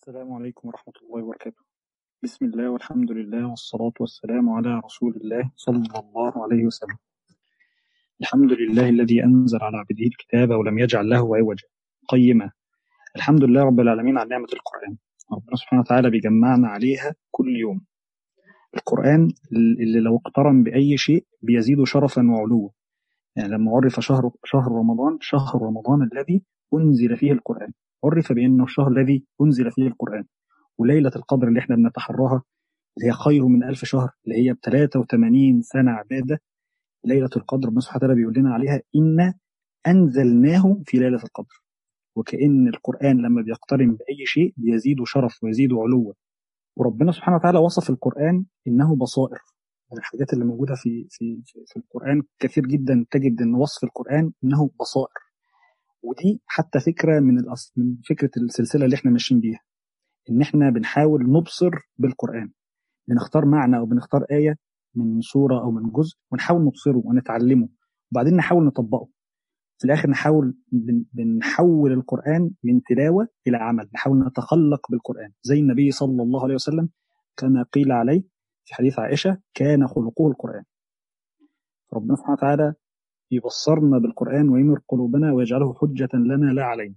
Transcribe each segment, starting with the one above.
السلام عليكم ورحمة الله وبركاته بسم الله والحمد لله والصلاة والسلام على رسول الله صلى الله عليه وسلم الحمد لله الذي أنزل على عبده الكتاب ولم يجعل له عوجا قيما الحمد لله رب العالمين على نعمة القرآن ربنا سبحانه وتعالى بيجمعنا عليها كل يوم القرآن اللي لو اقترن بأي شيء بيزيد شرفا وعلوا يعني لما عرف شهر شهر رمضان شهر رمضان الذي أنزل فيه القرآن عرف بأنه الشهر الذي أنزل فيه القرآن وليلة القدر اللي احنا بنتحراها اللي هي خير من ألف شهر اللي هي ب 83 سنة عبادة ليلة القدر ربنا سبحانه وتعالى بيقول لنا عليها إنا أنزلناه في ليلة القدر وكأن القرآن لما بيقترن بأي شيء بيزيد شرف ويزيد علوا وربنا سبحانه وتعالى وصف القرآن إنه بصائر من الحاجات اللي موجودة في في في, في القرآن كثير جدا تجد إن وصف القرآن إنه بصائر ودي حتى فكرة من الأصل من فكرة السلسلة اللي احنا ماشيين بيها إن احنا بنحاول نبصر بالقرآن بنختار معنى أو بنختار آية من سورة أو من جزء ونحاول نبصره ونتعلمه وبعدين نحاول نطبقه في الآخر نحاول بنحول القرآن من تلاوة إلى عمل نحاول نتخلق بالقرآن زي النبي صلى الله عليه وسلم كما قيل عليه في حديث عائشة كان خلقه القرآن ربنا سبحانه وتعالى يبصرنا بالقرآن وينر قلوبنا ويجعله حجة لنا لا علينا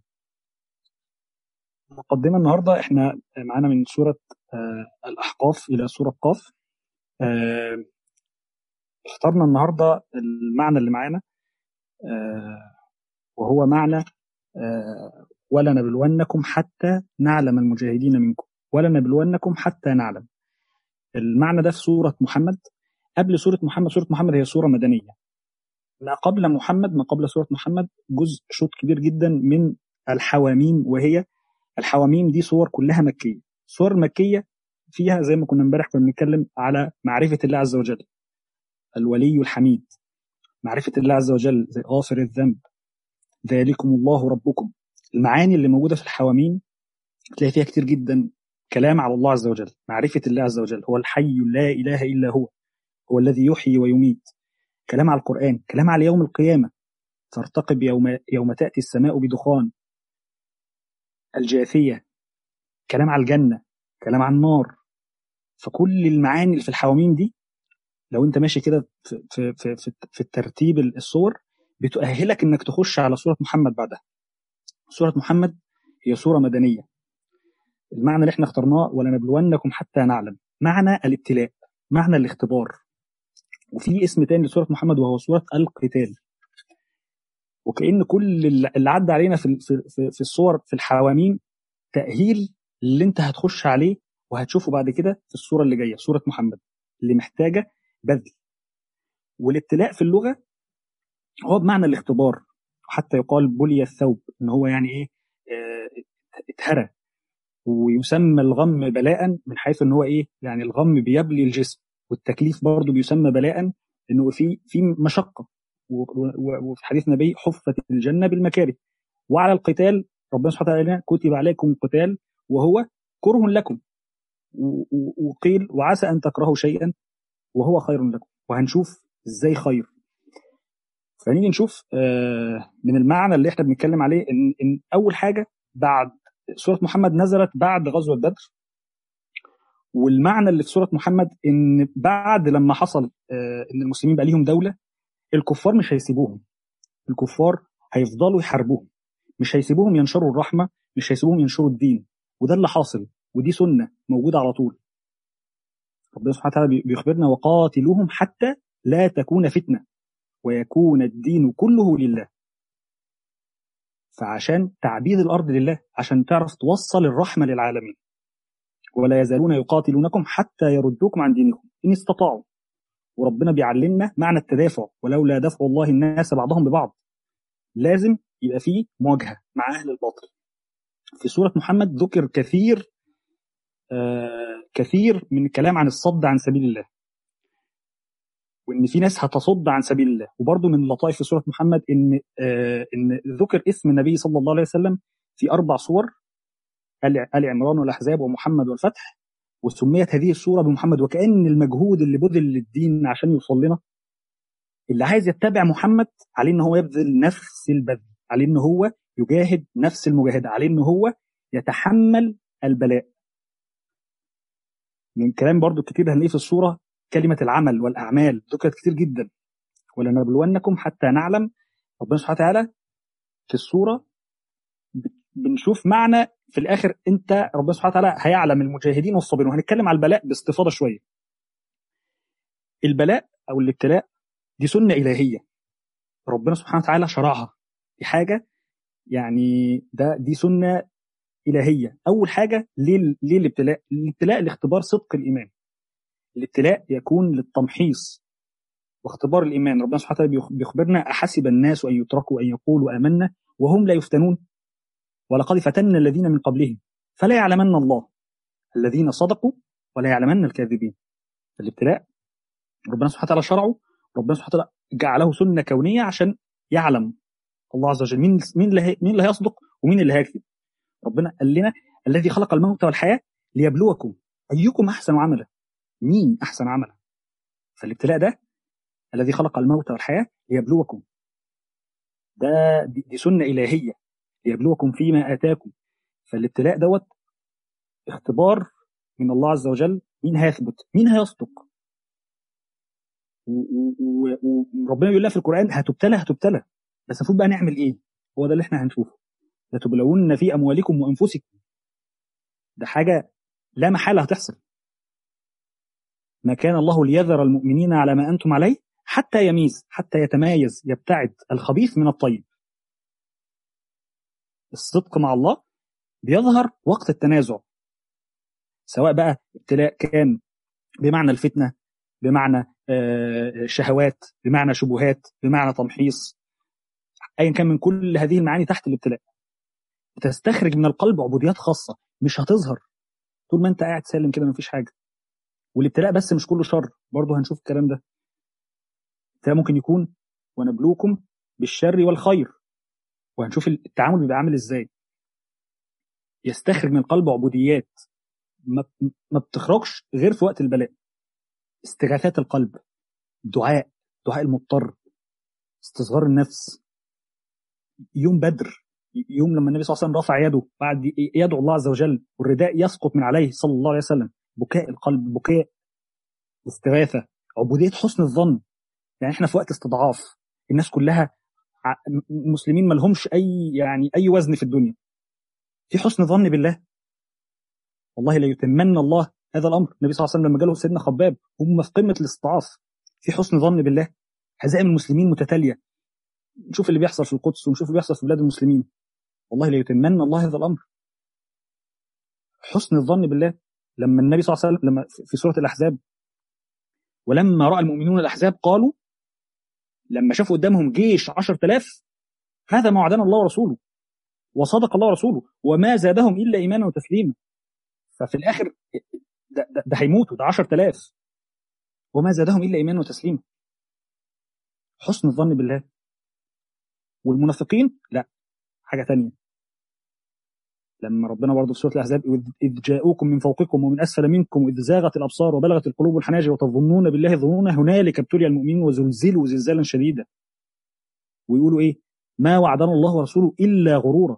مقدمة النهاردة احنا معانا من سورة آه الأحقاف إلى سورة قاف آه اخترنا النهاردة المعنى اللي معانا آه وهو معنى ولنبلونكم حتى نعلم المجاهدين منكم ولنبلونكم حتى نعلم المعنى ده في سورة محمد قبل سورة محمد سورة محمد هي سورة مدنية ما قبل محمد ما قبل سورة محمد جزء شوط كبير جدا من الحواميم وهي الحواميم دي صور كلها مكية صور مكية فيها زي ما كنا امبارح كنا بنتكلم على معرفة الله عز وجل الولي الحميد معرفة الله عز وجل زي غافر الذنب ذلكم الله ربكم المعاني اللي موجودة في الحواميم تلاقي فيها كتير جدا كلام على الله عز وجل معرفة الله عز وجل هو الحي لا إله إلا هو هو الذي يحيي ويميت كلام على القرآن كلام على يوم القيامة ترتقب يوم, يوم تأتي السماء بدخان الجاثية كلام على الجنة كلام على النار فكل المعاني اللي في الحواميم دي لو انت ماشي كده في, في, في, في, في الترتيب الصور بتؤهلك انك تخش على سورة محمد بعدها سورة محمد هي سورة مدنية المعنى اللي احنا اخترناه ولنبلونكم حتى نعلم معنى الابتلاء معنى الاختبار وفي اسم تاني لسورة محمد وهو سورة القتال وكأن كل اللي عدى علينا في في في الصور في الحواميم تأهيل اللي انت هتخش عليه وهتشوفه بعد كده في الصورة اللي جاية سورة محمد اللي محتاجة بذل والابتلاء في اللغة هو بمعنى الاختبار حتى يقال بلي الثوب ان هو يعني ايه اه اتهرى ويسمى الغم بلاء من حيث ان هو ايه يعني الغم بيبلي الجسم والتكليف برضه بيسمى بلاء انه في في مشقه وفي حديث النبي حفت الجنه بالمكاره وعلى القتال ربنا سبحانه وتعالى كتب عليكم القتال وهو كره لكم وقيل وعسى ان تكرهوا شيئا وهو خير لكم وهنشوف ازاي خير فنيجي نشوف من المعنى اللي احنا بنتكلم عليه ان, إن اول حاجه بعد سوره محمد نزلت بعد غزوه بدر والمعنى اللي في سوره محمد ان بعد لما حصل ان المسلمين بقى ليهم دوله الكفار مش هيسيبوهم الكفار هيفضلوا يحاربوهم مش هيسيبوهم ينشروا الرحمه مش هيسيبوهم ينشروا الدين وده اللي حاصل ودي سنه موجوده على طول ربنا سبحانه وتعالى بيخبرنا وقاتلوهم حتى لا تكون فتنه ويكون الدين كله لله فعشان تعبيد الارض لله عشان تعرف توصل الرحمه للعالمين ولا يزالون يقاتلونكم حتى يردوكم عن دينكم ان استطاعوا وربنا بيعلمنا معنى التدافع ولولا دفع الله الناس بعضهم ببعض لازم يبقى فيه مواجهه مع اهل الباطل في سوره محمد ذكر كثير آه كثير من الكلام عن الصد عن سبيل الله وان في ناس هتصد عن سبيل الله وبرضه من لطائف في سوره محمد ان آه ان ذكر اسم النبي صلى الله عليه وسلم في اربع صور ال عمران والاحزاب ومحمد والفتح وسميت هذه السوره بمحمد وكان المجهود اللي بذل للدين عشان يوصل لنا اللي عايز يتبع محمد عليه ان هو يبذل نفس البذل عليه ان هو يجاهد نفس المجاهده عليه ان هو يتحمل البلاء من كلام برضو كتير هنلاقيه في الصورة كلمة العمل والأعمال ذكرت كتير جدا ولنبلونكم حتى نعلم ربنا سبحانه وتعالى في الصورة بنشوف معنى في الآخر أنت ربنا سبحانه وتعالى هيعلم المجاهدين والصابرين وهنتكلم على البلاء باستفاضة شوية البلاء أو الابتلاء دي سنة إلهية ربنا سبحانه وتعالى شرعها دي حاجة يعني ده دي سنة إلهية أول حاجة ليه, ليه الابتلاء الابتلاء لاختبار صدق الإيمان الابتلاء يكون للتمحيص واختبار الإيمان ربنا سبحانه وتعالى بيخبرنا أحسب الناس أن يتركوا أن يقولوا آمنا وهم لا يفتنون ولقد فتنا الذين من قبلهم فلا يعلمن الله الذين صدقوا ولا يعلمن الكاذبين الابتلاء ربنا سبحانه وتعالى شرعه ربنا سبحانه وتعالى جعله سنة كونية عشان يعلم الله عز وجل مين مين اللي مين اللي هيصدق ومين اللي هيكذب ربنا قال لنا الذي خلق الموت والحياة ليبلوكم أيكم أحسن عملا مين أحسن عملا فالابتلاء ده الذي خلق الموت والحياة ليبلوكم ده دي سنة إلهية ليبلوكم فيما آتاكم فالابتلاء دوت اختبار من الله عز وجل مين هيثبت مين هيصدق وربنا يقول لها في القرآن هتبتلى هتبتلى بس المفروض بقى نعمل ايه هو ده اللي احنا هنشوفه لتبلون في اموالكم وانفسكم ده حاجه لا محاله هتحصل ما كان الله ليذر المؤمنين على ما انتم عليه حتى يميز حتى يتمايز يبتعد الخبيث من الطيب الصدق مع الله بيظهر وقت التنازع سواء بقى ابتلاء كان بمعنى الفتنه بمعنى شهوات بمعنى شبهات بمعنى تمحيص ايا كان من كل هذه المعاني تحت الابتلاء بتستخرج من القلب عبوديات خاصه مش هتظهر طول ما انت قاعد سالم كده مفيش حاجه والابتلاء بس مش كله شر برضه هنشوف الكلام ده الابتلاء ممكن يكون ونبلوكم بالشر والخير وهنشوف التعامل بيبقى عامل ازاي يستخرج من القلب عبوديات ما بتخرجش غير في وقت البلاء استغاثات القلب دعاء دعاء المضطر استصغار النفس يوم بدر يوم لما النبي صلى الله عليه وسلم رفع يده بعد يدعو الله عز وجل والرداء يسقط من عليه صلى الله عليه وسلم بكاء القلب بكاء استغاثه عبوديه حسن الظن يعني احنا في وقت استضعاف الناس كلها مسلمين ما لهمش اي يعني اي وزن في الدنيا في حسن ظن بالله والله لا يتمنى الله هذا الامر النبي صلى الله عليه وسلم لما جاله سيدنا خباب هم في قمه الاستضعاف في حسن ظن بالله هزائم المسلمين متتاليه نشوف اللي بيحصل في القدس ونشوف اللي بيحصل في بلاد المسلمين والله لا يتمنى الله هذا الامر حسن الظن بالله لما النبي صلى الله عليه وسلم لما في سوره الاحزاب ولما راى المؤمنون الاحزاب قالوا لما شافوا قدامهم جيش 10000 هذا ما وعدنا الله ورسوله وصدق الله ورسوله وما زادهم الا ايمانا وتسليما ففي الاخر ده, ده, ده هيموتوا ده 10000 وما زادهم الا ايمانا وتسليما حسن الظن بالله والمنافقين لا حاجه تانية لما ربنا برضه في سوره الاحزاب اذ جاءوكم من فوقكم ومن اسفل منكم واذ زاغت الابصار وبلغت القلوب الحناجر وتظنون بالله ظنونا هنالك ابتلي المؤمنين وزلزلوا زلزالا شديدا ويقولوا ايه ما وعدنا الله ورسوله الا غرورا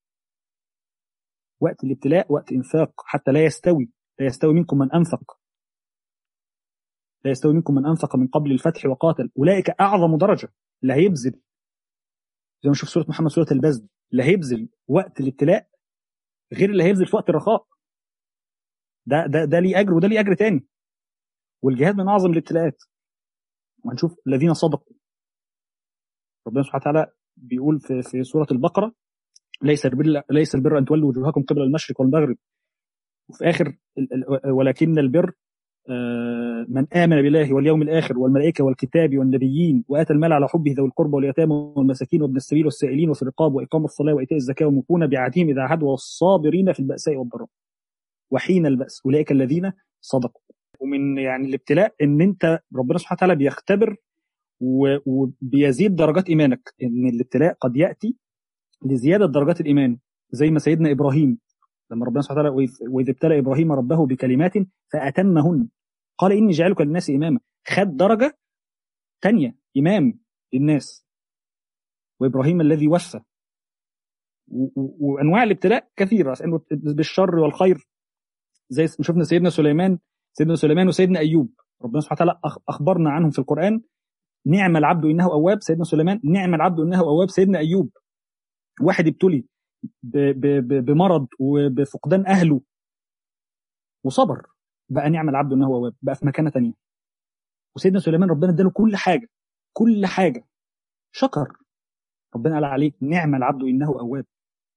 وقت الابتلاء وقت انفاق حتى لا يستوي لا يستوي منكم من انفق لا يستوي منكم من انفق من قبل الفتح وقاتل اولئك اعظم درجه اللي هيبذل زي ما نشوف سوره محمد سوره البذل اللي هيبذل وقت الابتلاء غير اللي هيبذل في وقت الرخاء ده ده ده ليه اجر وده ليه اجر تاني والجهاد من اعظم الابتلاءات وهنشوف الذين صدقوا ربنا سبحانه وتعالى بيقول في في سوره البقره ليس البر ليس البر ان تولوا وجوهكم قبل المشرق والمغرب وفي اخر ولكن البر من آمن بالله واليوم الآخر والملائكة والكتاب والنبيين وآتى المال على حبه ذوي القربى واليتامى والمساكين وابن السبيل والسائلين وفي الرقاب وإقام الصلاة وإيتاء الزكاة والموفون بعهدهم إذا عهدوا والصابرين في البأساء والضراء وحين البأس أولئك الذين صدقوا ومن يعني الابتلاء إن أنت ربنا سبحانه وتعالى بيختبر وبيزيد درجات إيمانك إن الابتلاء قد يأتي لزيادة درجات الإيمان زي ما سيدنا إبراهيم لما ربنا سبحانه وتعالى واذ ابتلى ابراهيم ربه بكلمات فاتمهن قال اني جاعلك للناس اماما خد درجه ثانيه امام للناس وابراهيم الذي وفى وانواع الابتلاء كثيره بالشر والخير زي شفنا سيدنا سليمان سيدنا سليمان وسيدنا ايوب ربنا سبحانه وتعالى اخبرنا عنهم في القران نعم العبد انه اواب سيدنا سليمان نعم العبد انه اواب سيدنا ايوب واحد ابتلي بمرض وبفقدان اهله وصبر بقى نعم العبد انه اواب بقى في مكانه ثانيه وسيدنا سليمان ربنا اداله كل حاجه كل حاجه شكر ربنا قال عليه نعم العبد انه اواب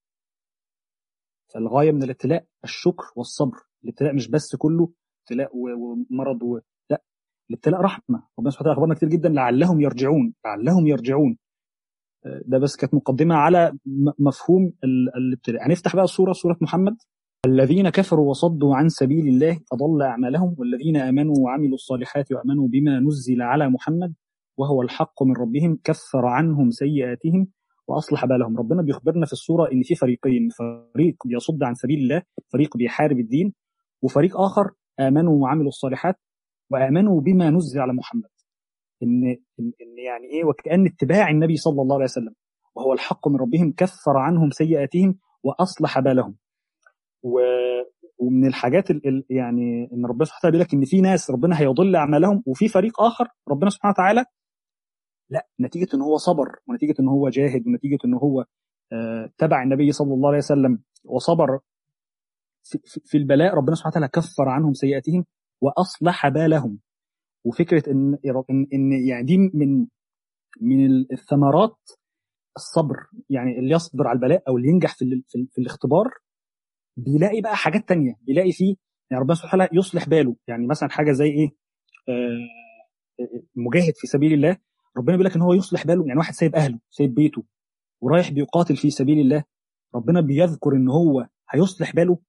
فالغايه من الابتلاء الشكر والصبر الابتلاء مش بس كله ابتلاء ومرض و... لا الابتلاء رحمه ربنا سبحانه وتعالى اخبرنا كتير جدا لعلهم يرجعون لعلهم يرجعون آه، ده بس كانت مقدمه على مفهوم الابتلاء هنفتح بقى الصوره سوره محمد الذين كفروا وصدوا عن سبيل الله أضل أعمالهم والذين آمنوا وعملوا الصالحات وآمنوا بما نزل على محمد وهو الحق من ربهم كفر عنهم سيئاتهم وأصلح بالهم ربنا بيخبرنا في السورة إن في فريقين فريق بيصد عن سبيل الله فريق بيحارب الدين وفريق آخر آمنوا وعملوا الصالحات وآمنوا بما نزل على محمد إن, إن, إن يعني إيه وكأن اتباع النبي صلى الله عليه وسلم وهو الحق من ربهم كفر عنهم سيئاتهم وأصلح بالهم و ومن الحاجات ال... يعني ان ربنا سبحانه وتعالى بيقول لك ان في ناس ربنا هيضل اعمالهم وفي فريق اخر ربنا سبحانه وتعالى لا نتيجه ان هو صبر ونتيجه ان هو جاهد ونتيجه ان هو آه تبع النبي صلى الله عليه وسلم وصبر في, في البلاء ربنا سبحانه وتعالى كفر عنهم سيئاتهم واصلح بالهم وفكره ان ان, إن يعني دي من من الثمرات الصبر يعني اللي يصبر على البلاء او اللي ينجح في, في, في الاختبار بيلاقي بقى حاجات تانية بيلاقي فيه يعني ربنا سبحانه وتعالى يصلح باله يعني مثلا حاجه زي ايه آه مجاهد في سبيل الله ربنا بيقول لك ان هو يصلح باله يعني واحد سايب اهله سايب بيته ورايح بيقاتل في سبيل الله ربنا بيذكر ان هو هيصلح باله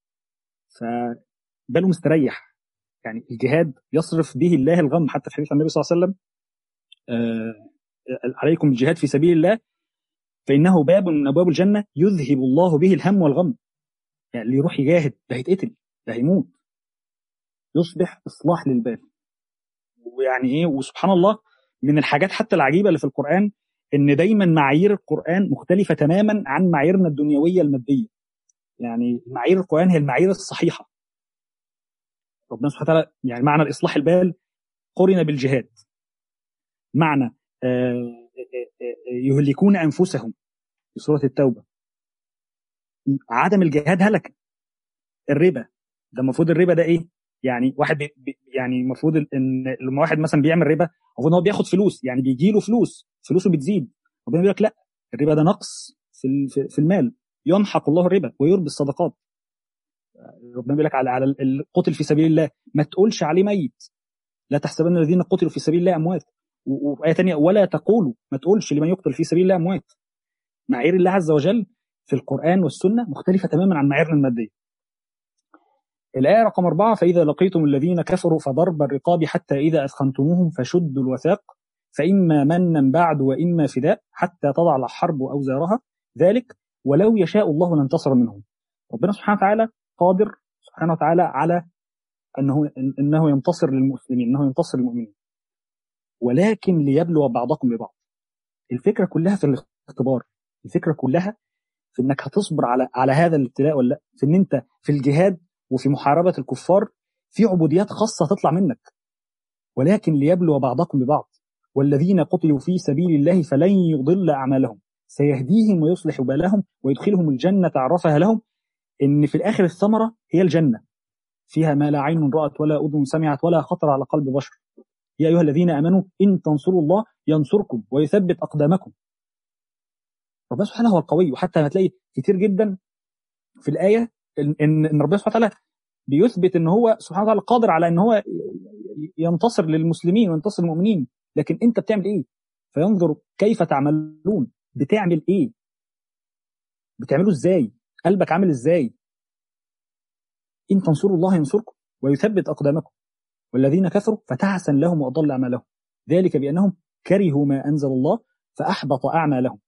فباله مستريح يعني الجهاد يصرف به الله الغم حتى في حديث النبي صلى الله عليه وسلم آه عليكم الجهاد في سبيل الله فإنه باب من أبواب الجنة يذهب الله به الهم والغم يعني اللي يروح يجاهد ده هيتقتل ده هيموت يصبح إصلاح للبال ويعني إيه وسبحان الله من الحاجات حتى العجيبة اللي في القرآن إن دايما معايير القرآن مختلفة تماما عن معاييرنا الدنيوية المادية يعني معايير القرآن هي المعايير الصحيحة ربنا سبحانه وتعالى يعني معنى الإصلاح البال قرن بالجهاد معنى آه، آه، آه، يهلكون أنفسهم في سورة التوبة عدم الجهاد هلك الربا ده المفروض الربا ده ايه يعني واحد بي يعني المفروض ان لما واحد مثلا بيعمل ربا المفروض ان هو بياخد فلوس يعني بيجي له فلوس فلوسه بتزيد ربنا بيقول لك لا الربا ده نقص في في المال يمحق الله الربا ويربي الصدقات ربنا بيقول لك على على القتل في سبيل الله ما تقولش عليه ميت لا تحسبن الذين قتلوا في سبيل الله اموات وفي ايه ثانيه ولا تقولوا ما تقولش لمن يقتل في سبيل الله اموات معايير الله عز وجل في القرآن والسنة مختلفة تماما عن معاييرنا المادية الآية رقم أربعة فإذا لقيتم الذين كفروا فضرب الرقاب حتى إذا أثخنتموهم فشدوا الوثاق فإما منا بعد وإما فداء حتى تضع الحرب أوزارها ذلك ولو يشاء الله لانتصر منهم ربنا سبحانه وتعالى قادر سبحانه وتعالى على أنه, إنه ينتصر للمسلمين أنه ينتصر للمؤمنين ولكن ليبلو بعضكم ببعض الفكرة كلها في الاختبار الفكرة كلها في انك هتصبر على على هذا الابتلاء ولا لا في ان انت في الجهاد وفي محاربه الكفار في عبوديات خاصه تطلع منك ولكن ليبلو بعضكم ببعض والذين قتلوا في سبيل الله فلن يضل اعمالهم سيهديهم ويصلح بالهم ويدخلهم الجنه عرفها لهم ان في الاخر الثمره هي الجنه فيها ما لا عين رأت ولا أذن سمعت ولا خطر على قلب بشر يا أيها الذين آمنوا إن تنصروا الله ينصركم ويثبت أقدامكم ربنا سبحانه هو القوي وحتى هتلاقي كتير جدا في الايه ان ان ربنا سبحانه وتعالى بيثبت ان هو سبحانه وتعالى قادر على ان هو ينتصر للمسلمين وينتصر للمؤمنين لكن انت بتعمل ايه فينظر كيف تعملون بتعمل ايه بتعمله ازاي قلبك عامل ازاي ان تنصروا الله ينصركم ويثبت اقدامكم والذين كفروا فتعسا لهم واضل اعمالهم ذلك بانهم كرهوا ما انزل الله فاحبط اعمالهم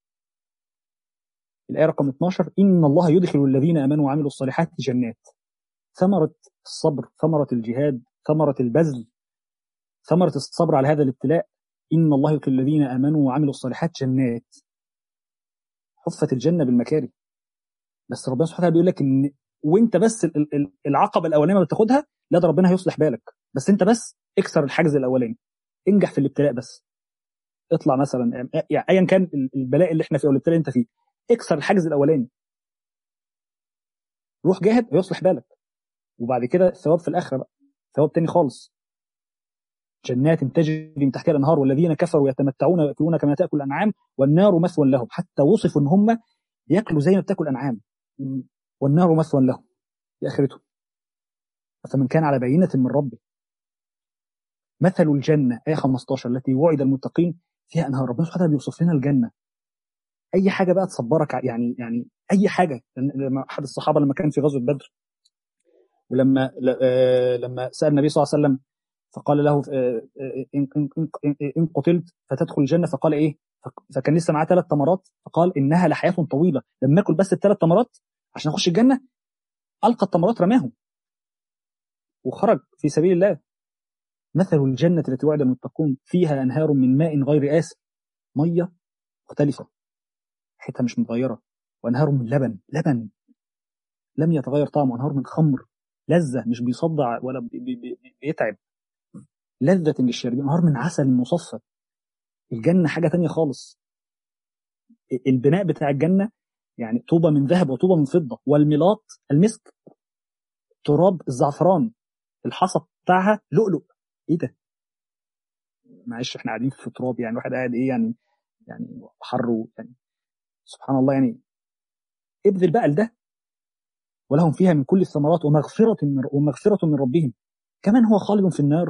الآية رقم 12 إن الله يدخل الذين آمنوا وعملوا الصالحات جنات ثمرة الصبر ثمرة الجهاد ثمرة البذل ثمرة الصبر على هذا الابتلاء إن الله يدخل الذين آمنوا وعملوا الصالحات جنات حفت الجنه بالمكاره بس ربنا سبحانه وتعالى بيقول لك ان وانت بس ال- ال- العقبه الاولانيه اللي بتاخدها لا ده ربنا هيصلح بالك بس انت بس اكسر الحاجز الاولاني انجح في الابتلاء بس اطلع مثلا يعني ايا كان ال- البلاء اللي احنا فيه او الابتلاء اللي انت فيه اكسر الحاجز الاولاني روح جاهد هيصلح بالك وبعد كده الثواب في الاخره بقى ثواب تاني خالص جنات تجري من تحتها الانهار والذين كفروا يتمتعون وياكلون كما تاكل الانعام والنار مثوى لهم حتى وصفوا ان هم ياكلوا زي ما بتاكل الانعام والنار مثوى لهم في اخرته فمن كان على بينه من ربه مثل الجنه ايه 15 التي وعد المتقين فيها انهار ربنا سبحانه وتعالى بيوصف لنا الجنه اي حاجه بقى تصبرك ع- يعني يعني اي حاجه لأن لما احد الصحابه لما كان في غزوه بدر ولما ل- آه، لما سال النبي صلى الله عليه وسلم فقال له آه، آه، ان إن- إن- ان قتلت فتدخل الجنه فقال ايه فق- فكان لسه معاه ثلاث تمرات فقال انها لحياه طويله لما اكل بس الثلاث تمرات عشان اخش الجنه القى التمرات رماهم وخرج في سبيل الله مثل الجنه التي وعد المتقون فيها انهار من ماء غير آسن ميه مختلفه حتة مش متغيره وانهار من لبن لبن لم يتغير طعمه وانهار من خمر لذه مش بيصدع ولا بي بي بي بيتعب لذة للشاربين انهار من عسل مصفى الجنة حاجة تانية خالص البناء بتاع الجنة يعني طوبة من ذهب وطوبة من فضة والملاط المسك تراب الزعفران الحصى بتاعها لؤلؤ ايه ده معلش احنا قاعدين في تراب يعني واحد قاعد ايه يعني يعني حر و- يعني سبحان الله يعني ابذل بقى لده ولهم فيها من كل الثمرات ومغفرة من ومغفرة من ربهم كمان هو خالد في النار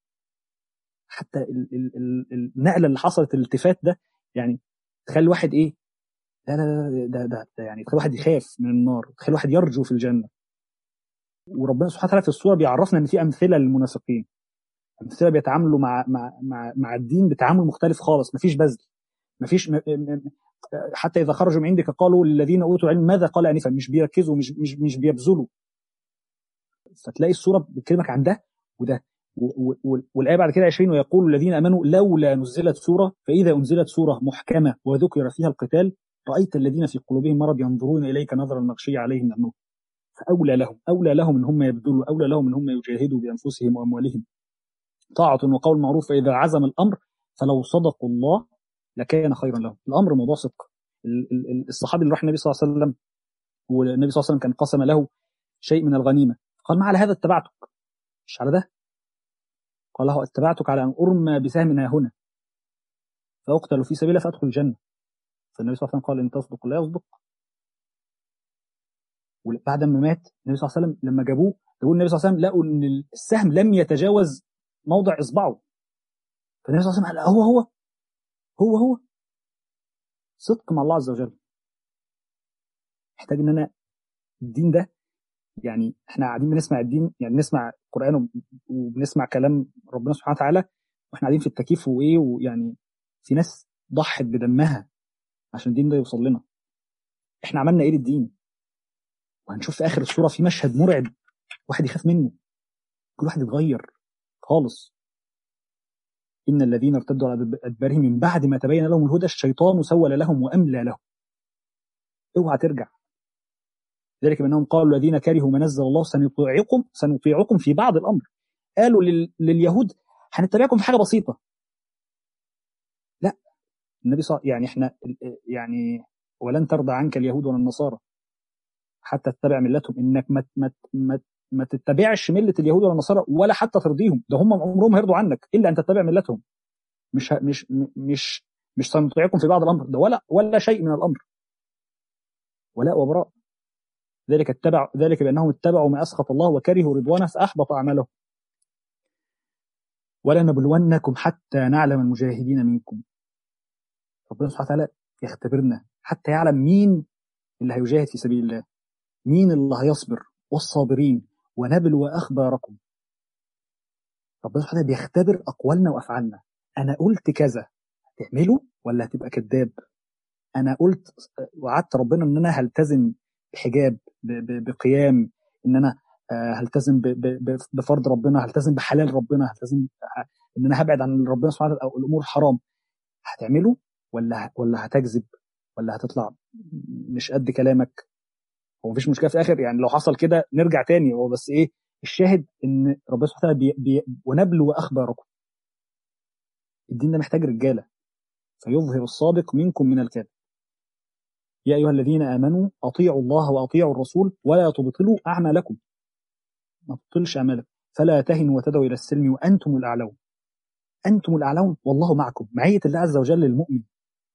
حتى ال- ال- ال- النقله اللي حصلت الالتفات ده يعني تخلي واحد ايه لا لا لا ده ده, ده يعني تخلي واحد يخاف من النار تخلي واحد يرجو في الجنه وربنا سبحانه وتعالى في السوره بيعرفنا ان في امثله للمنافقين امثله بيتعاملوا مع مع مع, مع الدين بتعامل مختلف خالص مفيش بذل مفيش م... م... حتى اذا خرجوا من عندك قالوا للذين اوتوا العلم ماذا قال انفا مش بيركزوا مش مش مش بيبذلوا فتلاقي السوره بتكلمك عن ده وده و- و- والايه بعد كده 20 ويقول الذين امنوا لولا نزلت سوره فاذا انزلت سوره محكمه وذكر فيها القتال رايت الذين في قلوبهم مرض ينظرون اليك نظر المغشي عليه من الموت فاولى لهم اولى لهم ان هم يبذلوا اولى لهم ان هم يجاهدوا بانفسهم واموالهم طاعه وقول معروف فاذا عزم الامر فلو صدقوا الله لكان خيرا لهم الامر موضوع صدق ال- ال- ال- الصحابي اللي راح النبي صلى الله عليه وسلم والنبي صلى الله عليه وسلم كان قسم له شيء من الغنيمه قال ما على هذا اتبعتك مش على ده قال له اتبعتك على ان ارمى بسهم ها هنا فاقتل في سبيل الله فادخل الجنه فالنبي صلى الله عليه وسلم قال ان تصدق لا يصدق وبعد ما مات النبي صلى الله عليه وسلم لما جابوه جابوه النبي صلى الله عليه وسلم لقوا ان السهم لم يتجاوز موضع اصبعه فالنبي صلى الله عليه وسلم قال هو هو هو هو صدق مع الله عز وجل محتاج ان انا الدين ده يعني احنا قاعدين بنسمع الدين يعني بنسمع قران وب- وبنسمع كلام ربنا سبحانه وتعالى واحنا قاعدين في التكييف وايه ويعني في ناس ضحت بدمها عشان الدين ده يوصل لنا احنا عملنا ايه للدين وهنشوف في اخر السوره في مشهد مرعب واحد يخاف منه كل واحد يتغير خالص ان الذين ارتدوا على ادبارهم من بعد ما تبين لهم الهدى الشيطان سول لهم واملى لهم اوعى ترجع ذلك بانهم قالوا الذين كرهوا ما نزل الله سنطيعكم سنطيعكم في بعض الامر قالوا لل... لليهود هنتبعكم في حاجه بسيطه لا النبي صلى يعني احنا يعني ولن ترضى عنك اليهود ولا النصارى حتى تتبع ملتهم انك ما ما ما, ما تتبعش مله اليهود ولا النصارى ولا حتى ترضيهم ده هم عمرهم هيرضوا عنك الا ان تتبع ملتهم مش ه- مش م- مش مش سنطيعكم في بعض الامر ده ولا ولا شيء من الامر ولاء وبراء ذلك اتبع ذلك بانهم اتبعوا ما اسخط الله وكرهوا رضوانه فاحبط اعمالهم ولنبلونكم حتى نعلم المجاهدين منكم ربنا سبحانه وتعالى يختبرنا حتى يعلم مين اللي هيجاهد في سبيل الله مين اللي هيصبر والصابرين ونبلو اخباركم ربنا سبحانه وتعالى بيختبر اقوالنا وافعالنا انا قلت كذا هتعمله ولا هتبقى كذاب انا قلت وعدت ربنا ان انا هلتزم بحجاب ب- ب- بقيام ان انا آه، هلتزم ب- ب- ب- بفرض ربنا هلتزم بحلال ربنا هلتزم ه- ان انا هبعد عن ربنا سبحانه وتعالى او الامور الحرام هتعمله ولا ولا هتكذب ولا هتطلع مش قد كلامك هو مفيش مشكله في الاخر يعني لو حصل كده نرجع تاني هو بس ايه الشاهد ان ربنا سبحانه وتعالى بي بي ونبلو اخباركم الدين ده محتاج رجاله فيظهر الصادق منكم من الكاذب يا ايها الذين امنوا اطيعوا الله واطيعوا الرسول ولا تبطلوا اعمالكم ما تبطلش اعمالك فلا تهنوا وتدعوا الى السلم وانتم الاعلون انتم الاعلون والله معكم معيه الله عز وجل للمؤمن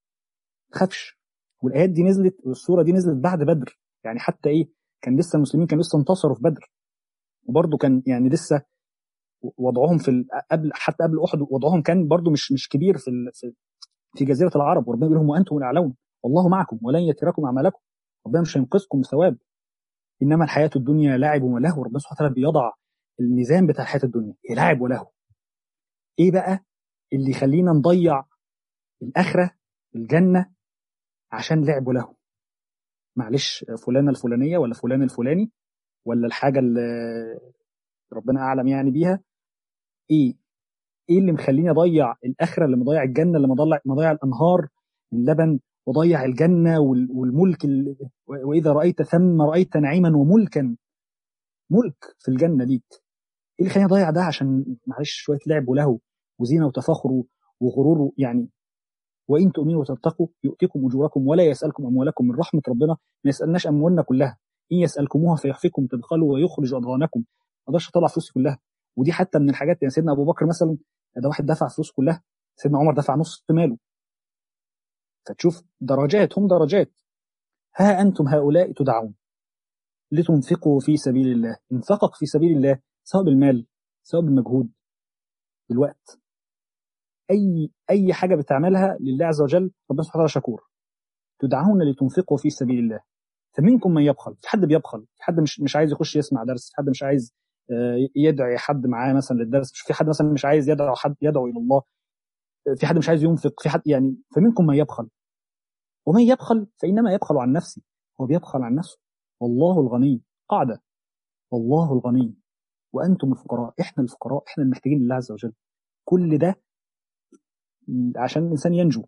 تخافش والايات دي نزلت والسوره دي نزلت بعد بدر يعني حتى ايه كان لسه المسلمين كانوا لسه انتصروا في بدر وبرضه كان يعني لسه وضعهم في قبل حتى قبل احد وضعهم كان برضه مش مش كبير في في, في جزيره العرب وربنا بيقول لهم وانتم الاعلون والله معكم ولن يتركم اعمالكم ربنا مش هينقذكم ثواب انما الحياه الدنيا لعب وله ربنا سبحانه وتعالى بيضع الميزان بتاع الحياه الدنيا هي لعب وله ايه بقى اللي يخلينا نضيع الاخره الجنه عشان لعب وله معلش فلانه الفلانيه ولا فلان الفلاني ولا الحاجه اللي ربنا اعلم يعني بيها ايه ايه اللي مخليني اضيع الاخره اللي مضيع الجنه اللي مضيع مضيع الانهار اللبن وضيع الجنه والملك واذا رايت ثم رايت نعيما وملكا ملك في الجنه ليك ايه اللي خليني اضيع ده عشان معلش شويه لعب وله وزينه وتفاخر وغرور يعني وان تؤمنوا وتتقوا يؤتكم اجوركم ولا يسالكم اموالكم من رحمه ربنا ما يسالناش اموالنا كلها ان يسالكموها فيحفكم تبخلوا ويخرج اضغانكم ما اقدرش اطلع فلوسي كلها ودي حتى من الحاجات يعني سيدنا ابو بكر مثلا ده واحد دفع فلوس كلها سيدنا عمر دفع نص ماله فتشوف درجات هم درجات ها انتم هؤلاء تدعون لتنفقوا في سبيل الله انفقك في سبيل الله سواء بالمال سواء بالمجهود بالوقت اي اي حاجه بتعملها لله عز وجل ربنا سبحانه وتعالى شكور تدعون لتنفقوا في سبيل الله فمنكم من يبخل في حد بيبخل في حد مش مش عايز يخش يسمع درس في حد مش عايز يدعي حد معاه مثلا للدرس في حد مثلا مش عايز يدعو حد يدعو الى الله في حد مش عايز ينفق في حد يعني فمنكم من يبخل ومن يبخل فانما يبخل عن نفسه هو بيبخل عن نفسه والله الغني قاعده والله الغني وانتم الفقراء احنا الفقراء احنا المحتاجين لله عز وجل كل ده عشان الانسان ينجو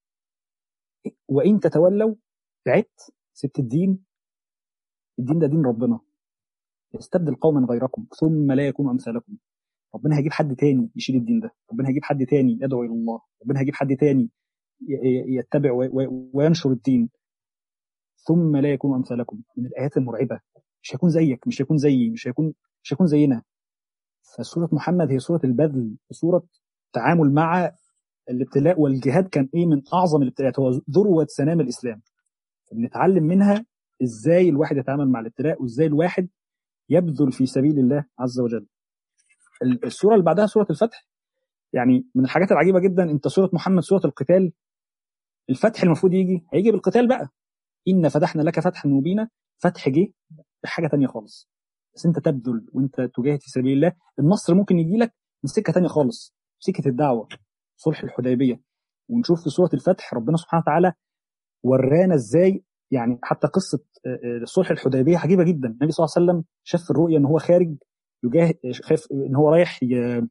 وان تتولوا بعدت سبت الدين الدين ده دين ربنا يستبدل قوما غيركم ثم لا يكونوا امثالكم ربنا هيجيب حد تاني يشيل الدين ده ربنا هيجيب حد تاني يدعو الى الله ربنا هيجيب حد تاني يتبع وينشر الدين ثم لا يكونوا امثالكم من الايات المرعبه مش هيكون زيك مش هيكون زيي مش هيكون مش هيكون زينا فسوره محمد هي سوره البذل سوره تعامل مع الابتلاء والجهاد كان ايه من اعظم الابتلاءات هو ذروه سنام الاسلام فبنتعلم منها ازاي الواحد يتعامل مع الابتلاء وازاي الواحد يبذل في سبيل الله عز وجل السوره اللي بعدها سوره الفتح يعني من الحاجات العجيبه جدا انت سوره محمد سوره القتال الفتح المفروض يجي هيجي بالقتال بقى ان فتحنا لك فتحا مبينا فتح جه بحاجه تانية خالص بس انت تبذل وانت تجاهد في سبيل الله النصر ممكن يجي لك من سكه تانية خالص سكه الدعوه صلح الحديبيه ونشوف في سوره الفتح ربنا سبحانه وتعالى ورانا ازاي يعني حتى قصه صلح الحديبيه عجيبه جدا النبي صلى الله عليه وسلم شاف في الرؤيا ان هو خارج يجاهد خاف ان هو رايح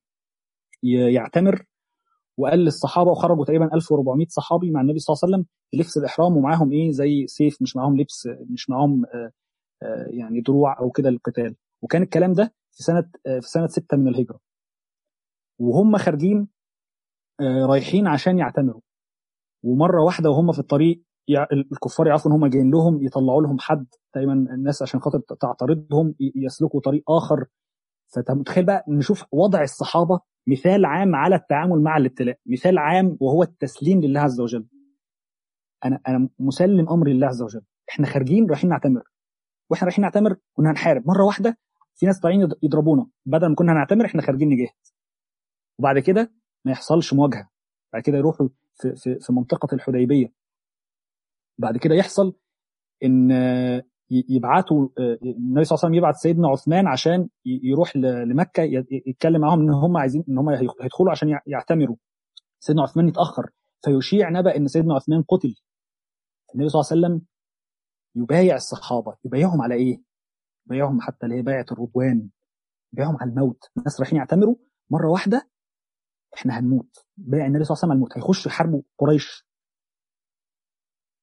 يعتمر وقال للصحابه وخرجوا تقريبا 1400 صحابي مع النبي صلى الله عليه وسلم بلبس الاحرام ومعاهم ايه زي سيف مش معاهم لبس مش معاهم يعني دروع او كده للقتال وكان الكلام ده في سنه في سنه 6 من الهجره وهم خارجين رايحين عشان يعتمروا ومره واحده وهم في الطريق الكفار يعرفوا ان هم جايين لهم يطلعوا لهم حد دايما الناس عشان خاطر تعترضهم يسلكوا طريق اخر فتخيل بقى نشوف وضع الصحابه مثال عام على التعامل مع الابتلاء مثال عام وهو التسليم لله عز وجل انا انا مسلم امر لله عز وجل احنا خارجين رايحين نعتمر واحنا رايحين نعتمر كنا هنحارب مره واحده في ناس طالعين يضربونا بدل ما كنا هنعتمر احنا خارجين نجاهد وبعد كده ما يحصلش مواجهه بعد كده يروحوا في في في منطقه الحديبيه بعد كده يحصل ان يبعتوا النبي صلى الله عليه وسلم يبعت سيدنا عثمان عشان يروح لمكه يتكلم معاهم ان هم عايزين ان هم هيدخلوا عشان يعتمروا سيدنا عثمان يتاخر فيشيع نبأ ان سيدنا عثمان قتل النبي صلى الله عليه وسلم يبايع الصحابه يبايعهم على ايه؟ يبايعهم حتى اللي هي بيعه الرضوان يبايعهم على الموت الناس رايحين يعتمروا مره واحده احنا هنموت بايع النبي صلى الله عليه وسلم على الموت هيخشوا يحاربوا قريش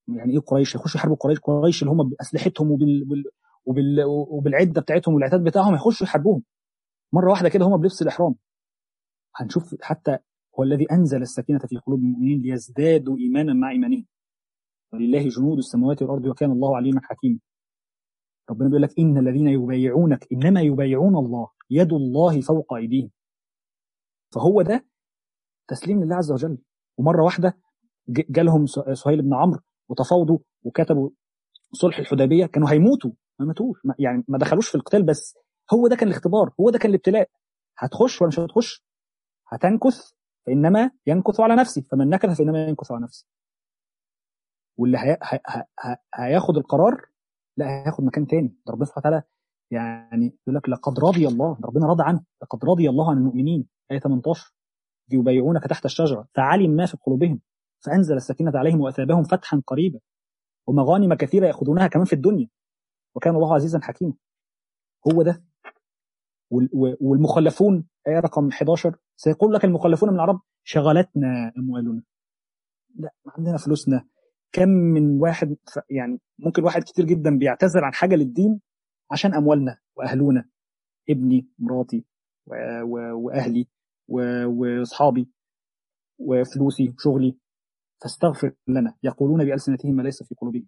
يعني ايه قريش هيخشوا يحاربوا قريش قريش اللي هم باسلحتهم وبال... وبال... وبال... وبالعده بتاعتهم والعتاد بتاعهم هيخشوا يحاربوهم مره واحده كده هم بلبس الاحرام هنشوف حتى هو الذي انزل السكينه في قلوب المؤمنين ليزدادوا ايمانا مع ايمانهم ولله جنود السماوات والارض وكان الله عليما حكيما ربنا بيقول لك ان الذين يبايعونك انما يبايعون الله يد الله فوق ايديهم فهو ده تسليم لله عز وجل ومره واحده جالهم سهيل بن عمرو وتفاوضوا وكتبوا صلح الحديبيه كانوا هيموتوا ما ماتوش يعني ما دخلوش في القتال بس هو ده كان الاختبار هو ده كان الابتلاء هتخش ولا مش هتخش هتنكث فانما ينكث على نفسه فمن نكث فانما ينكث على نفسه واللي هي... هي... هي... هياخد القرار لا هياخد مكان تاني ده ربنا سبحانه وتعالى يعني يقول لك لقد رضي الله ربنا رضى عنه لقد رضي الله عن المؤمنين آية 18 يبايعونك تحت الشجرة فعلم ما في قلوبهم فأنزل السكينة عليهم وأثابهم فتحا قريبا ومغانم كثيرة يأخذونها كمان في الدنيا وكان الله عزيزا حكيما هو ده والمخلفون آية رقم 11 سيقول لك المخلفون من العرب شغلتنا أموالنا لا عندنا فلوسنا كم من واحد يعني ممكن واحد كتير جدا بيعتذر عن حاجة للدين عشان أموالنا وأهلنا ابني مراتي وأهلي وأصحابي وفلوسي وشغلي فاستغفر لنا يقولون بألسنتهم ما ليس في قلوبهم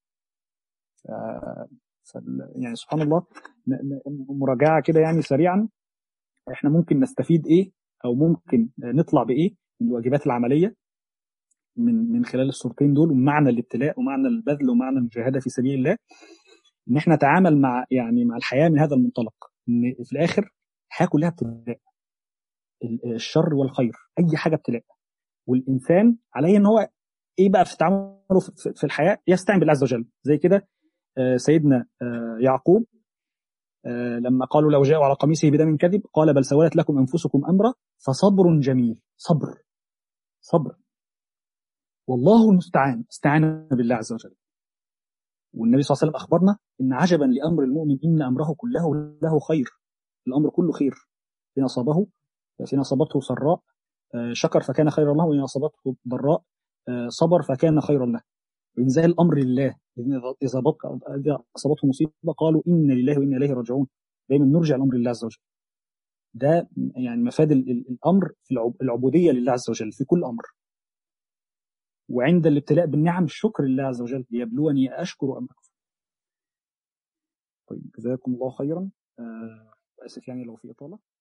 يعني سبحان الله مراجعة كده يعني سريعا احنا ممكن نستفيد ايه او ممكن نطلع بايه من الواجبات العمليه من من خلال الصورتين دول ومعنى الابتلاء ومعنى البذل ومعنى المجاهده في سبيل الله ان احنا نتعامل مع يعني مع الحياه من هذا المنطلق ان في الاخر الحياه كلها ابتلاء الشر والخير اي حاجه ابتلاء والانسان عليه ان هو ايه بقى في تعامله في الحياه يستعين بالله عز وجل زي كده سيدنا يعقوب لما قالوا لو جاءوا على قميصه بدم كذب قال بل سولت لكم انفسكم امرا فصبر جميل صبر صبر والله المستعان استعان بالله عز وجل والنبي صلى الله عليه وسلم اخبرنا ان عجبا لامر المؤمن ان امره كله له خير الامر كله خير ان اصابه فإن أصابته سراء شكر فكان خيرا له وإن أصابته ضراء صبر فكان خيرا له وإن زال الأمر لله إذا أصابته مصيبة قالوا إن لله وإنا إليه راجعون دايما نرجع الأمر لله عز وجل ده يعني مفاد الأمر في العبودية لله عز وجل في كل أمر وعند الابتلاء بالنعم الشكر لله عز وجل ليبلوني أشكر أم أكفر طيب جزاكم الله خيرا آه، آسف يعني لو في إطالة